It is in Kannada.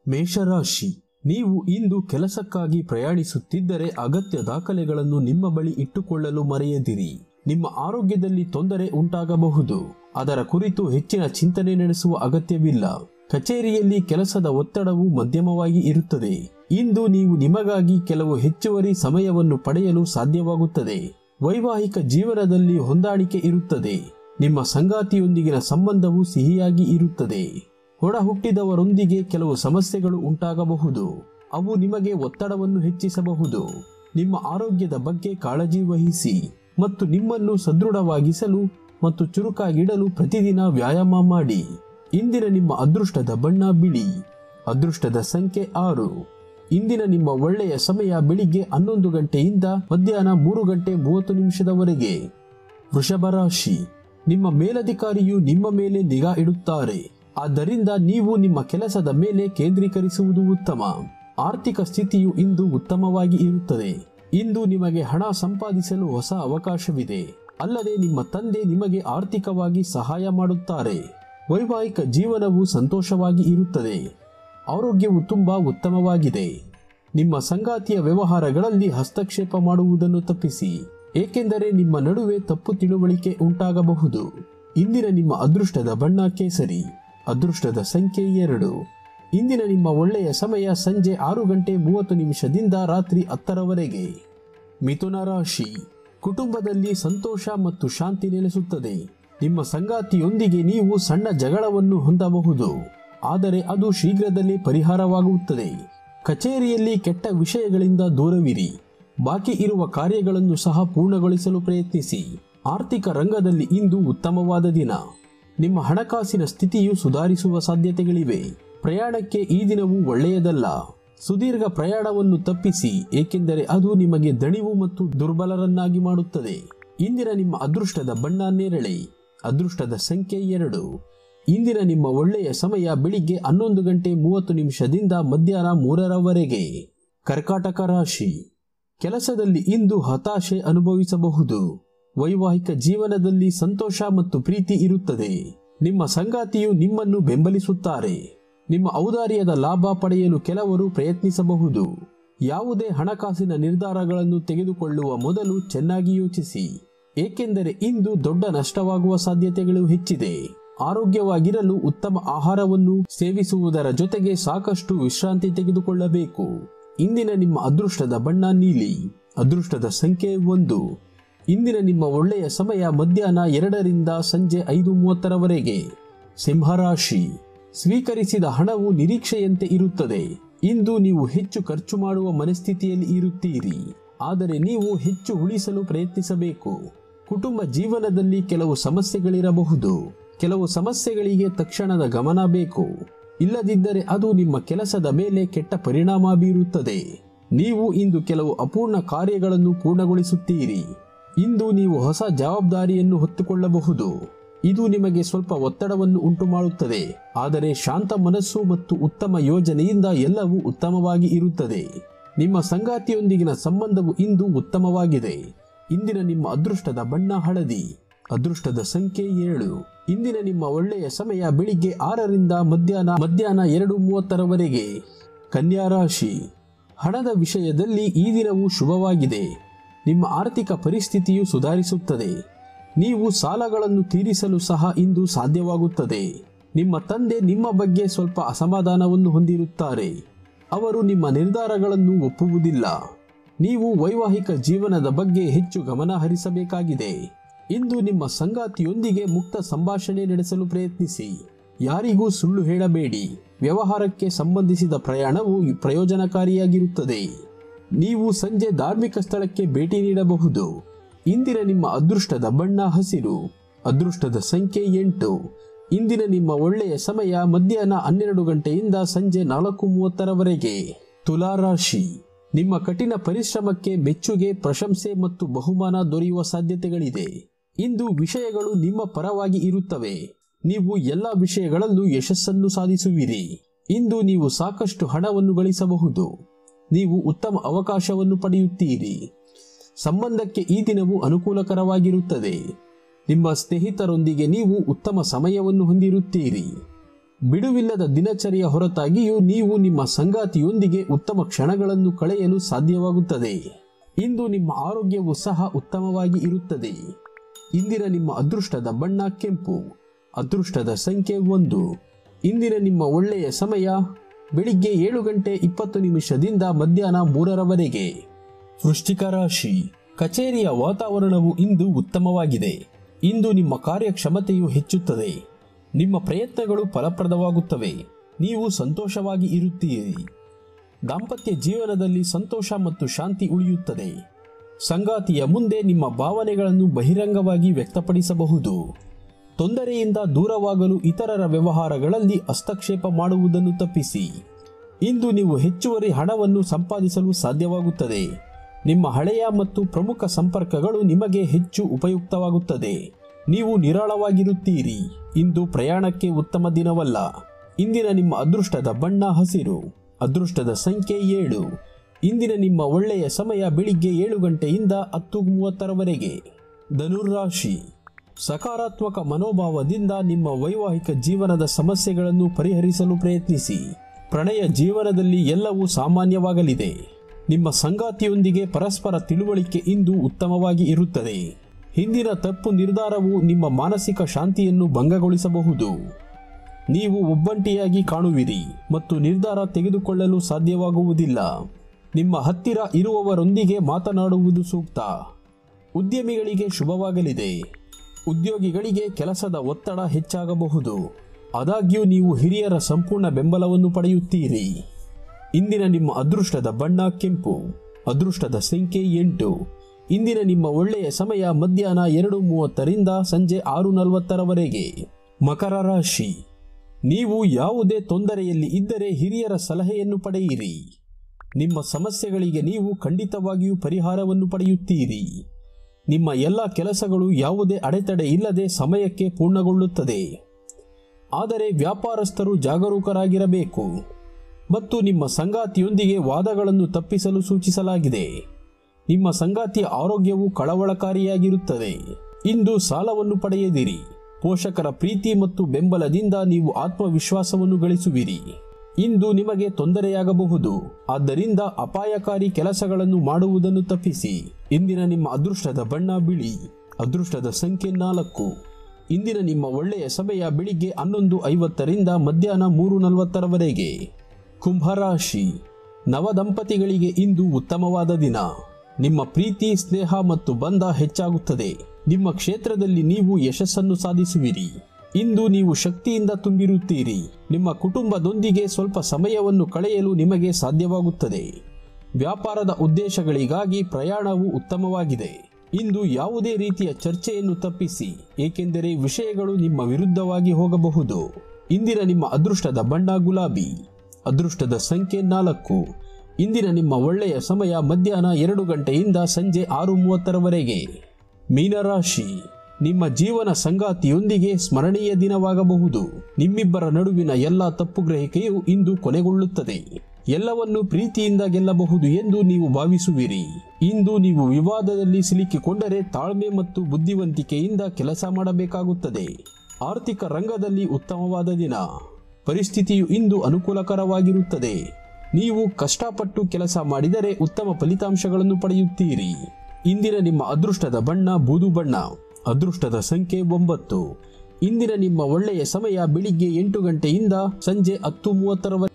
ಮೇಷರಾಶಿ ನೀವು ಇಂದು ಕೆಲಸಕ್ಕಾಗಿ ಪ್ರಯಾಣಿಸುತ್ತಿದ್ದರೆ ಅಗತ್ಯ ದಾಖಲೆಗಳನ್ನು ನಿಮ್ಮ ಬಳಿ ಇಟ್ಟುಕೊಳ್ಳಲು ಮರೆಯದಿರಿ ನಿಮ್ಮ ಆರೋಗ್ಯದಲ್ಲಿ ತೊಂದರೆ ಉಂಟಾಗಬಹುದು ಅದರ ಕುರಿತು ಹೆಚ್ಚಿನ ಚಿಂತನೆ ನಡೆಸುವ ಅಗತ್ಯವಿಲ್ಲ ಕಚೇರಿಯಲ್ಲಿ ಕೆಲಸದ ಒತ್ತಡವು ಮಧ್ಯಮವಾಗಿ ಇರುತ್ತದೆ ಇಂದು ನೀವು ನಿಮಗಾಗಿ ಕೆಲವು ಹೆಚ್ಚುವರಿ ಸಮಯವನ್ನು ಪಡೆಯಲು ಸಾಧ್ಯವಾಗುತ್ತದೆ ವೈವಾಹಿಕ ಜೀವನದಲ್ಲಿ ಹೊಂದಾಣಿಕೆ ಇರುತ್ತದೆ ನಿಮ್ಮ ಸಂಗಾತಿಯೊಂದಿಗಿನ ಸಂಬಂಧವು ಸಿಹಿಯಾಗಿ ಇರುತ್ತದೆ ಹೊಡ ಹುಟ್ಟಿದವರೊಂದಿಗೆ ಕೆಲವು ಸಮಸ್ಯೆಗಳು ಉಂಟಾಗಬಹುದು ಅವು ನಿಮಗೆ ಒತ್ತಡವನ್ನು ಹೆಚ್ಚಿಸಬಹುದು ನಿಮ್ಮ ಆರೋಗ್ಯದ ಬಗ್ಗೆ ಕಾಳಜಿ ವಹಿಸಿ ಮತ್ತು ನಿಮ್ಮನ್ನು ಸದೃಢವಾಗಿಸಲು ಮತ್ತು ಚುರುಕಾಗಿಡಲು ಪ್ರತಿದಿನ ವ್ಯಾಯಾಮ ಮಾಡಿ ಇಂದಿನ ನಿಮ್ಮ ಅದೃಷ್ಟದ ಬಣ್ಣ ಬಿಳಿ ಅದೃಷ್ಟದ ಸಂಖ್ಯೆ ಆರು ಇಂದಿನ ನಿಮ್ಮ ಒಳ್ಳೆಯ ಸಮಯ ಬೆಳಿಗ್ಗೆ ಹನ್ನೊಂದು ಗಂಟೆಯಿಂದ ಮಧ್ಯಾಹ್ನ ಮೂರು ಗಂಟೆ ಮೂವತ್ತು ನಿಮಿಷದವರೆಗೆ ವೃಷಭ ರಾಶಿ ನಿಮ್ಮ ಮೇಲಧಿಕಾರಿಯು ನಿಮ್ಮ ಮೇಲೆ ನಿಗಾ ಇಡುತ್ತಾರೆ ಆದ್ದರಿಂದ ನೀವು ನಿಮ್ಮ ಕೆಲಸದ ಮೇಲೆ ಕೇಂದ್ರೀಕರಿಸುವುದು ಉತ್ತಮ ಆರ್ಥಿಕ ಸ್ಥಿತಿಯು ಇಂದು ಉತ್ತಮವಾಗಿ ಇರುತ್ತದೆ ಇಂದು ನಿಮಗೆ ಹಣ ಸಂಪಾದಿಸಲು ಹೊಸ ಅವಕಾಶವಿದೆ ಅಲ್ಲದೆ ನಿಮ್ಮ ತಂದೆ ನಿಮಗೆ ಆರ್ಥಿಕವಾಗಿ ಸಹಾಯ ಮಾಡುತ್ತಾರೆ ವೈವಾಹಿಕ ಜೀವನವು ಸಂತೋಷವಾಗಿ ಇರುತ್ತದೆ ಆರೋಗ್ಯವು ತುಂಬಾ ಉತ್ತಮವಾಗಿದೆ ನಿಮ್ಮ ಸಂಗಾತಿಯ ವ್ಯವಹಾರಗಳಲ್ಲಿ ಹಸ್ತಕ್ಷೇಪ ಮಾಡುವುದನ್ನು ತಪ್ಪಿಸಿ ಏಕೆಂದರೆ ನಿಮ್ಮ ನಡುವೆ ತಪ್ಪು ತಿಳುವಳಿಕೆ ಉಂಟಾಗಬಹುದು ಇಂದಿನ ನಿಮ್ಮ ಅದೃಷ್ಟದ ಬಣ್ಣ ಕೇಸರಿ ಅದೃಷ್ಟದ ಸಂಖ್ಯೆ ಎರಡು ಇಂದಿನ ನಿಮ್ಮ ಒಳ್ಳೆಯ ಸಮಯ ಸಂಜೆ ಆರು ಗಂಟೆ ಮೂವತ್ತು ನಿಮಿಷದಿಂದ ರಾತ್ರಿ ಹತ್ತರವರೆಗೆ ಮಿಥುನ ರಾಶಿ ಕುಟುಂಬದಲ್ಲಿ ಸಂತೋಷ ಮತ್ತು ಶಾಂತಿ ನೆಲೆಸುತ್ತದೆ ನಿಮ್ಮ ಸಂಗಾತಿಯೊಂದಿಗೆ ನೀವು ಸಣ್ಣ ಜಗಳವನ್ನು ಹೊಂದಬಹುದು ಆದರೆ ಅದು ಶೀಘ್ರದಲ್ಲೇ ಪರಿಹಾರವಾಗುತ್ತದೆ ಕಚೇರಿಯಲ್ಲಿ ಕೆಟ್ಟ ವಿಷಯಗಳಿಂದ ದೂರವಿರಿ ಬಾಕಿ ಇರುವ ಕಾರ್ಯಗಳನ್ನು ಸಹ ಪೂರ್ಣಗೊಳಿಸಲು ಪ್ರಯತ್ನಿಸಿ ಆರ್ಥಿಕ ರಂಗದಲ್ಲಿ ಇಂದು ಉತ್ತಮವಾದ ದಿನ ನಿಮ್ಮ ಹಣಕಾಸಿನ ಸ್ಥಿತಿಯು ಸುಧಾರಿಸುವ ಸಾಧ್ಯತೆಗಳಿವೆ ಪ್ರಯಾಣಕ್ಕೆ ಈ ದಿನವು ಒಳ್ಳೆಯದಲ್ಲ ಸುದೀರ್ಘ ಪ್ರಯಾಣವನ್ನು ತಪ್ಪಿಸಿ ಏಕೆಂದರೆ ಅದು ನಿಮಗೆ ದಣಿವು ಮತ್ತು ದುರ್ಬಲರನ್ನಾಗಿ ಮಾಡುತ್ತದೆ ಇಂದಿನ ನಿಮ್ಮ ಅದೃಷ್ಟದ ಬಣ್ಣ ನೇರಳೆ ಅದೃಷ್ಟದ ಸಂಖ್ಯೆ ಎರಡು ಇಂದಿನ ನಿಮ್ಮ ಒಳ್ಳೆಯ ಸಮಯ ಬೆಳಿಗ್ಗೆ ಹನ್ನೊಂದು ಗಂಟೆ ಮೂವತ್ತು ನಿಮಿಷದಿಂದ ಮಧ್ಯಾಹ್ನ ಮೂರರವರೆಗೆ ಕರ್ಕಾಟಕ ರಾಶಿ ಕೆಲಸದಲ್ಲಿ ಇಂದು ಹತಾಶೆ ಅನುಭವಿಸಬಹುದು ವೈವಾಹಿಕ ಜೀವನದಲ್ಲಿ ಸಂತೋಷ ಮತ್ತು ಪ್ರೀತಿ ಇರುತ್ತದೆ ನಿಮ್ಮ ಸಂಗಾತಿಯು ನಿಮ್ಮನ್ನು ಬೆಂಬಲಿಸುತ್ತಾರೆ ನಿಮ್ಮ ಔದಾರ್ಯದ ಲಾಭ ಪಡೆಯಲು ಕೆಲವರು ಪ್ರಯತ್ನಿಸಬಹುದು ಯಾವುದೇ ಹಣಕಾಸಿನ ನಿರ್ಧಾರಗಳನ್ನು ತೆಗೆದುಕೊಳ್ಳುವ ಮೊದಲು ಚೆನ್ನಾಗಿ ಯೋಚಿಸಿ ಏಕೆಂದರೆ ಇಂದು ದೊಡ್ಡ ನಷ್ಟವಾಗುವ ಸಾಧ್ಯತೆಗಳು ಹೆಚ್ಚಿದೆ ಆರೋಗ್ಯವಾಗಿರಲು ಉತ್ತಮ ಆಹಾರವನ್ನು ಸೇವಿಸುವುದರ ಜೊತೆಗೆ ಸಾಕಷ್ಟು ವಿಶ್ರಾಂತಿ ತೆಗೆದುಕೊಳ್ಳಬೇಕು ಇಂದಿನ ನಿಮ್ಮ ಅದೃಷ್ಟದ ಬಣ್ಣ ನೀಲಿ ಅದೃಷ್ಟದ ಸಂಖ್ಯೆ ಒಂದು ಇಂದಿನ ನಿಮ್ಮ ಒಳ್ಳೆಯ ಸಮಯ ಮಧ್ಯಾಹ್ನ ಎರಡರಿಂದ ಸಂಜೆ ಐದು ಮೂವತ್ತರವರೆಗೆ ಸಿಂಹರಾಶಿ ಸ್ವೀಕರಿಸಿದ ಹಣವು ನಿರೀಕ್ಷೆಯಂತೆ ಇರುತ್ತದೆ ಇಂದು ನೀವು ಹೆಚ್ಚು ಖರ್ಚು ಮಾಡುವ ಮನಸ್ಥಿತಿಯಲ್ಲಿ ಇರುತ್ತೀರಿ ಆದರೆ ನೀವು ಹೆಚ್ಚು ಉಳಿಸಲು ಪ್ರಯತ್ನಿಸಬೇಕು ಕುಟುಂಬ ಜೀವನದಲ್ಲಿ ಕೆಲವು ಸಮಸ್ಯೆಗಳಿರಬಹುದು ಕೆಲವು ಸಮಸ್ಯೆಗಳಿಗೆ ತಕ್ಷಣದ ಗಮನ ಬೇಕು ಇಲ್ಲದಿದ್ದರೆ ಅದು ನಿಮ್ಮ ಕೆಲಸದ ಮೇಲೆ ಕೆಟ್ಟ ಪರಿಣಾಮ ಬೀರುತ್ತದೆ ನೀವು ಇಂದು ಕೆಲವು ಅಪೂರ್ಣ ಕಾರ್ಯಗಳನ್ನು ಪೂರ್ಣಗೊಳಿಸುತ್ತೀರಿ ಇಂದು ನೀವು ಹೊಸ ಜವಾಬ್ದಾರಿಯನ್ನು ಹೊತ್ತುಕೊಳ್ಳಬಹುದು ಇದು ನಿಮಗೆ ಸ್ವಲ್ಪ ಒತ್ತಡವನ್ನು ಉಂಟು ಮಾಡುತ್ತದೆ ಆದರೆ ಶಾಂತ ಮನಸ್ಸು ಮತ್ತು ಉತ್ತಮ ಯೋಜನೆಯಿಂದ ಎಲ್ಲವೂ ಉತ್ತಮವಾಗಿ ಇರುತ್ತದೆ ನಿಮ್ಮ ಸಂಗಾತಿಯೊಂದಿಗಿನ ಸಂಬಂಧವು ಇಂದು ಉತ್ತಮವಾಗಿದೆ ಇಂದಿನ ನಿಮ್ಮ ಅದೃಷ್ಟದ ಬಣ್ಣ ಹಳದಿ ಅದೃಷ್ಟದ ಸಂಖ್ಯೆ ಏಳು ಇಂದಿನ ನಿಮ್ಮ ಒಳ್ಳೆಯ ಸಮಯ ಬೆಳಿಗ್ಗೆ ಆರರಿಂದ ಮಧ್ಯಾಹ್ನ ಮಧ್ಯಾಹ್ನ ಎರಡು ಮೂವತ್ತರವರೆಗೆ ಕನ್ಯಾ ರಾಶಿ ಹಣದ ವಿಷಯದಲ್ಲಿ ಈ ದಿನವು ಶುಭವಾಗಿದೆ ನಿಮ್ಮ ಆರ್ಥಿಕ ಪರಿಸ್ಥಿತಿಯು ಸುಧಾರಿಸುತ್ತದೆ ನೀವು ಸಾಲಗಳನ್ನು ತೀರಿಸಲು ಸಹ ಇಂದು ಸಾಧ್ಯವಾಗುತ್ತದೆ ನಿಮ್ಮ ತಂದೆ ನಿಮ್ಮ ಬಗ್ಗೆ ಸ್ವಲ್ಪ ಅಸಮಾಧಾನವನ್ನು ಹೊಂದಿರುತ್ತಾರೆ ಅವರು ನಿಮ್ಮ ನಿರ್ಧಾರಗಳನ್ನು ಒಪ್ಪುವುದಿಲ್ಲ ನೀವು ವೈವಾಹಿಕ ಜೀವನದ ಬಗ್ಗೆ ಹೆಚ್ಚು ಗಮನ ಹರಿಸಬೇಕಾಗಿದೆ ಇಂದು ನಿಮ್ಮ ಸಂಗಾತಿಯೊಂದಿಗೆ ಮುಕ್ತ ಸಂಭಾಷಣೆ ನಡೆಸಲು ಪ್ರಯತ್ನಿಸಿ ಯಾರಿಗೂ ಸುಳ್ಳು ಹೇಳಬೇಡಿ ವ್ಯವಹಾರಕ್ಕೆ ಸಂಬಂಧಿಸಿದ ಪ್ರಯಾಣವು ಪ್ರಯೋಜನಕಾರಿಯಾಗಿರುತ್ತದೆ ನೀವು ಸಂಜೆ ಧಾರ್ಮಿಕ ಸ್ಥಳಕ್ಕೆ ಭೇಟಿ ನೀಡಬಹುದು ಇಂದಿನ ನಿಮ್ಮ ಅದೃಷ್ಟದ ಬಣ್ಣ ಹಸಿರು ಅದೃಷ್ಟದ ಸಂಖ್ಯೆ ಎಂಟು ಇಂದಿನ ನಿಮ್ಮ ಒಳ್ಳೆಯ ಸಮಯ ಮಧ್ಯಾಹ್ನ ಹನ್ನೆರಡು ಗಂಟೆಯಿಂದ ಸಂಜೆ ನಾಲ್ಕು ಮೂವತ್ತರವರೆಗೆ ತುಲಾರಾಶಿ ನಿಮ್ಮ ಕಠಿಣ ಪರಿಶ್ರಮಕ್ಕೆ ಮೆಚ್ಚುಗೆ ಪ್ರಶಂಸೆ ಮತ್ತು ಬಹುಮಾನ ದೊರೆಯುವ ಸಾಧ್ಯತೆಗಳಿದೆ ಇಂದು ವಿಷಯಗಳು ನಿಮ್ಮ ಪರವಾಗಿ ಇರುತ್ತವೆ ನೀವು ಎಲ್ಲ ವಿಷಯಗಳಲ್ಲೂ ಯಶಸ್ಸನ್ನು ಸಾಧಿಸುವಿರಿ ಇಂದು ನೀವು ಸಾಕಷ್ಟು ಹಣವನ್ನು ಗಳಿಸಬಹುದು ನೀವು ಉತ್ತಮ ಅವಕಾಶವನ್ನು ಪಡೆಯುತ್ತೀರಿ ಸಂಬಂಧಕ್ಕೆ ಈ ದಿನವು ಅನುಕೂಲಕರವಾಗಿರುತ್ತದೆ ನಿಮ್ಮ ಸ್ನೇಹಿತರೊಂದಿಗೆ ನೀವು ಉತ್ತಮ ಸಮಯವನ್ನು ಹೊಂದಿರುತ್ತೀರಿ ಬಿಡುವಿಲ್ಲದ ದಿನಚರಿಯ ಹೊರತಾಗಿಯೂ ನೀವು ನಿಮ್ಮ ಸಂಗಾತಿಯೊಂದಿಗೆ ಉತ್ತಮ ಕ್ಷಣಗಳನ್ನು ಕಳೆಯಲು ಸಾಧ್ಯವಾಗುತ್ತದೆ ಇಂದು ನಿಮ್ಮ ಆರೋಗ್ಯವು ಸಹ ಉತ್ತಮವಾಗಿ ಇರುತ್ತದೆ ಇಂದಿನ ನಿಮ್ಮ ಅದೃಷ್ಟದ ಬಣ್ಣ ಕೆಂಪು ಅದೃಷ್ಟದ ಸಂಖ್ಯೆ ಒಂದು ಇಂದಿನ ನಿಮ್ಮ ಒಳ್ಳೆಯ ಸಮಯ ಬೆಳಿಗ್ಗೆ ಏಳು ಗಂಟೆ ಇಪ್ಪತ್ತು ನಿಮಿಷದಿಂದ ಮಧ್ಯಾಹ್ನ ಮೂರರವರೆಗೆ ವೃಶ್ಚಿಕ ರಾಶಿ ಕಚೇರಿಯ ವಾತಾವರಣವು ಇಂದು ಉತ್ತಮವಾಗಿದೆ ಇಂದು ನಿಮ್ಮ ಕಾರ್ಯಕ್ಷಮತೆಯು ಹೆಚ್ಚುತ್ತದೆ ನಿಮ್ಮ ಪ್ರಯತ್ನಗಳು ಫಲಪ್ರದವಾಗುತ್ತವೆ ನೀವು ಸಂತೋಷವಾಗಿ ಇರುತ್ತೀರಿ ದಾಂಪತ್ಯ ಜೀವನದಲ್ಲಿ ಸಂತೋಷ ಮತ್ತು ಶಾಂತಿ ಉಳಿಯುತ್ತದೆ ಸಂಗಾತಿಯ ಮುಂದೆ ನಿಮ್ಮ ಭಾವನೆಗಳನ್ನು ಬಹಿರಂಗವಾಗಿ ವ್ಯಕ್ತಪಡಿಸಬಹುದು ತೊಂದರೆಯಿಂದ ದೂರವಾಗಲು ಇತರರ ವ್ಯವಹಾರಗಳಲ್ಲಿ ಹಸ್ತಕ್ಷೇಪ ಮಾಡುವುದನ್ನು ತಪ್ಪಿಸಿ ಇಂದು ನೀವು ಹೆಚ್ಚುವರಿ ಹಣವನ್ನು ಸಂಪಾದಿಸಲು ಸಾಧ್ಯವಾಗುತ್ತದೆ ನಿಮ್ಮ ಹಳೆಯ ಮತ್ತು ಪ್ರಮುಖ ಸಂಪರ್ಕಗಳು ನಿಮಗೆ ಹೆಚ್ಚು ಉಪಯುಕ್ತವಾಗುತ್ತದೆ ನೀವು ನಿರಾಳವಾಗಿರುತ್ತೀರಿ ಇಂದು ಪ್ರಯಾಣಕ್ಕೆ ಉತ್ತಮ ದಿನವಲ್ಲ ಇಂದಿನ ನಿಮ್ಮ ಅದೃಷ್ಟದ ಬಣ್ಣ ಹಸಿರು ಅದೃಷ್ಟದ ಸಂಖ್ಯೆ ಏಳು ಇಂದಿನ ನಿಮ್ಮ ಒಳ್ಳೆಯ ಸಮಯ ಬೆಳಿಗ್ಗೆ ಏಳು ಗಂಟೆಯಿಂದ ಹತ್ತು ಮೂವತ್ತರವರೆಗೆ ಧನುರ್ರಾಶಿ ಸಕಾರಾತ್ಮಕ ಮನೋಭಾವದಿಂದ ನಿಮ್ಮ ವೈವಾಹಿಕ ಜೀವನದ ಸಮಸ್ಯೆಗಳನ್ನು ಪರಿಹರಿಸಲು ಪ್ರಯತ್ನಿಸಿ ಪ್ರಣಯ ಜೀವನದಲ್ಲಿ ಎಲ್ಲವೂ ಸಾಮಾನ್ಯವಾಗಲಿದೆ ನಿಮ್ಮ ಸಂಗಾತಿಯೊಂದಿಗೆ ಪರಸ್ಪರ ತಿಳುವಳಿಕೆ ಇಂದು ಉತ್ತಮವಾಗಿ ಇರುತ್ತದೆ ಹಿಂದಿನ ತಪ್ಪು ನಿರ್ಧಾರವು ನಿಮ್ಮ ಮಾನಸಿಕ ಶಾಂತಿಯನ್ನು ಭಂಗಗೊಳಿಸಬಹುದು ನೀವು ಒಬ್ಬಂಟಿಯಾಗಿ ಕಾಣುವಿರಿ ಮತ್ತು ನಿರ್ಧಾರ ತೆಗೆದುಕೊಳ್ಳಲು ಸಾಧ್ಯವಾಗುವುದಿಲ್ಲ ನಿಮ್ಮ ಹತ್ತಿರ ಇರುವವರೊಂದಿಗೆ ಮಾತನಾಡುವುದು ಸೂಕ್ತ ಉದ್ಯಮಿಗಳಿಗೆ ಶುಭವಾಗಲಿದೆ ಉದ್ಯೋಗಿಗಳಿಗೆ ಕೆಲಸದ ಒತ್ತಡ ಹೆಚ್ಚಾಗಬಹುದು ಆದಾಗ್ಯೂ ನೀವು ಹಿರಿಯರ ಸಂಪೂರ್ಣ ಬೆಂಬಲವನ್ನು ಪಡೆಯುತ್ತೀರಿ ಇಂದಿನ ನಿಮ್ಮ ಅದೃಷ್ಟದ ಬಣ್ಣ ಕೆಂಪು ಅದೃಷ್ಟದ ಸಂಖ್ಯೆ ಎಂಟು ಇಂದಿನ ನಿಮ್ಮ ಒಳ್ಳೆಯ ಸಮಯ ಮಧ್ಯಾಹ್ನ ಎರಡು ಮೂವತ್ತರಿಂದ ಸಂಜೆ ಆರು ನಲವತ್ತರವರೆಗೆ ಮಕರ ರಾಶಿ ನೀವು ಯಾವುದೇ ತೊಂದರೆಯಲ್ಲಿ ಇದ್ದರೆ ಹಿರಿಯರ ಸಲಹೆಯನ್ನು ಪಡೆಯಿರಿ ನಿಮ್ಮ ಸಮಸ್ಯೆಗಳಿಗೆ ನೀವು ಖಂಡಿತವಾಗಿಯೂ ಪರಿಹಾರವನ್ನು ಪಡೆಯುತ್ತೀರಿ ನಿಮ್ಮ ಎಲ್ಲ ಕೆಲಸಗಳು ಯಾವುದೇ ಅಡೆತಡೆ ಇಲ್ಲದೆ ಸಮಯಕ್ಕೆ ಪೂರ್ಣಗೊಳ್ಳುತ್ತದೆ ಆದರೆ ವ್ಯಾಪಾರಸ್ಥರು ಜಾಗರೂಕರಾಗಿರಬೇಕು ಮತ್ತು ನಿಮ್ಮ ಸಂಗಾತಿಯೊಂದಿಗೆ ವಾದಗಳನ್ನು ತಪ್ಪಿಸಲು ಸೂಚಿಸಲಾಗಿದೆ ನಿಮ್ಮ ಸಂಗಾತಿಯ ಆರೋಗ್ಯವು ಕಳವಳಕಾರಿಯಾಗಿರುತ್ತದೆ ಇಂದು ಸಾಲವನ್ನು ಪಡೆಯದಿರಿ ಪೋಷಕರ ಪ್ರೀತಿ ಮತ್ತು ಬೆಂಬಲದಿಂದ ನೀವು ಆತ್ಮವಿಶ್ವಾಸವನ್ನು ಗಳಿಸುವಿರಿ ಇಂದು ನಿಮಗೆ ತೊಂದರೆಯಾಗಬಹುದು ಆದ್ದರಿಂದ ಅಪಾಯಕಾರಿ ಕೆಲಸಗಳನ್ನು ಮಾಡುವುದನ್ನು ತಪ್ಪಿಸಿ ಇಂದಿನ ನಿಮ್ಮ ಅದೃಷ್ಟದ ಬಣ್ಣ ಬಿಳಿ ಅದೃಷ್ಟದ ಸಂಖ್ಯೆ ನಾಲ್ಕು ಇಂದಿನ ನಿಮ್ಮ ಒಳ್ಳೆಯ ಸಮಯ ಬೆಳಿಗ್ಗೆ ಹನ್ನೊಂದು ಐವತ್ತರಿಂದ ಮಧ್ಯಾಹ್ನ ಮೂರು ನಲವತ್ತರವರೆಗೆ ಕುಂಭರಾಶಿ ನವದಂಪತಿಗಳಿಗೆ ಇಂದು ಉತ್ತಮವಾದ ದಿನ ನಿಮ್ಮ ಪ್ರೀತಿ ಸ್ನೇಹ ಮತ್ತು ಬಂಧ ಹೆಚ್ಚಾಗುತ್ತದೆ ನಿಮ್ಮ ಕ್ಷೇತ್ರದಲ್ಲಿ ನೀವು ಯಶಸ್ಸನ್ನು ಸಾಧಿಸುವಿರಿ ಇಂದು ನೀವು ಶಕ್ತಿಯಿಂದ ತುಂಬಿರುತ್ತೀರಿ ನಿಮ್ಮ ಕುಟುಂಬದೊಂದಿಗೆ ಸ್ವಲ್ಪ ಸಮಯವನ್ನು ಕಳೆಯಲು ನಿಮಗೆ ಸಾಧ್ಯವಾಗುತ್ತದೆ ವ್ಯಾಪಾರದ ಉದ್ದೇಶಗಳಿಗಾಗಿ ಪ್ರಯಾಣವು ಉತ್ತಮವಾಗಿದೆ ಇಂದು ಯಾವುದೇ ರೀತಿಯ ಚರ್ಚೆಯನ್ನು ತಪ್ಪಿಸಿ ಏಕೆಂದರೆ ವಿಷಯಗಳು ನಿಮ್ಮ ವಿರುದ್ಧವಾಗಿ ಹೋಗಬಹುದು ಇಂದಿನ ನಿಮ್ಮ ಅದೃಷ್ಟದ ಬಣ್ಣ ಗುಲಾಬಿ ಅದೃಷ್ಟದ ಸಂಖ್ಯೆ ನಾಲ್ಕು ಇಂದಿನ ನಿಮ್ಮ ಒಳ್ಳೆಯ ಸಮಯ ಮಧ್ಯಾಹ್ನ ಎರಡು ಗಂಟೆಯಿಂದ ಸಂಜೆ ಆರು ಮೂವತ್ತರವರೆಗೆ ಮೀನರಾಶಿ ನಿಮ್ಮ ಜೀವನ ಸಂಗಾತಿಯೊಂದಿಗೆ ಸ್ಮರಣೀಯ ದಿನವಾಗಬಹುದು ನಿಮ್ಮಿಬ್ಬರ ನಡುವಿನ ಎಲ್ಲ ತಪ್ಪು ಗ್ರಹಿಕೆಯು ಇಂದು ಕೊನೆಗೊಳ್ಳುತ್ತದೆ ಎಲ್ಲವನ್ನು ಪ್ರೀತಿಯಿಂದ ಗೆಲ್ಲಬಹುದು ಎಂದು ನೀವು ಭಾವಿಸುವಿರಿ ಇಂದು ನೀವು ವಿವಾದದಲ್ಲಿ ಸಿಲುಕಿಕೊಂಡರೆ ತಾಳ್ಮೆ ಮತ್ತು ಬುದ್ಧಿವಂತಿಕೆಯಿಂದ ಕೆಲಸ ಮಾಡಬೇಕಾಗುತ್ತದೆ ಆರ್ಥಿಕ ರಂಗದಲ್ಲಿ ಉತ್ತಮವಾದ ದಿನ ಪರಿಸ್ಥಿತಿಯು ಇಂದು ಅನುಕೂಲಕರವಾಗಿರುತ್ತದೆ ನೀವು ಕಷ್ಟಪಟ್ಟು ಕೆಲಸ ಮಾಡಿದರೆ ಉತ್ತಮ ಫಲಿತಾಂಶಗಳನ್ನು ಪಡೆಯುತ್ತೀರಿ ಇಂದಿನ ನಿಮ್ಮ ಅದೃಷ್ಟದ ಬಣ್ಣ ಬೂದು ಬಣ್ಣ ಅದೃಷ್ಟದ ಸಂಖ್ಯೆ ಒಂಬತ್ತು ಇಂದಿನ ನಿಮ್ಮ ಒಳ್ಳೆಯ ಸಮಯ ಬೆಳಿಗ್ಗೆ ಎಂಟು ಗಂಟೆಯಿಂದ ಸಂಜೆ ಹತ್ತು ಮೂವತ್ತರವರೆಗೆ